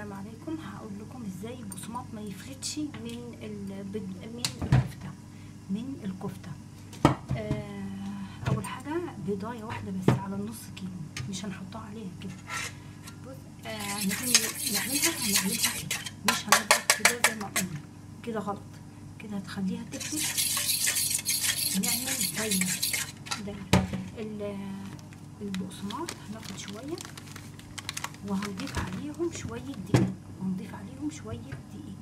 السلام عليكم هقول لكم ازاي البقسماط ما يفلتش من ال... من الكفته من الكفته آه اول حاجه بيضايه واحده بس على النص كيلو مش هنحطها عليها كده بص آه هنيجي نعملها هنعملها كده مش هنضرب كده زي ما قلنا كده غلط كده هتخليها تفلت نعمل دايره دايره البقسماط هناخد شويه وهنضيف عليهم شويه دقيق وهنضيف عليهم شويه دقيق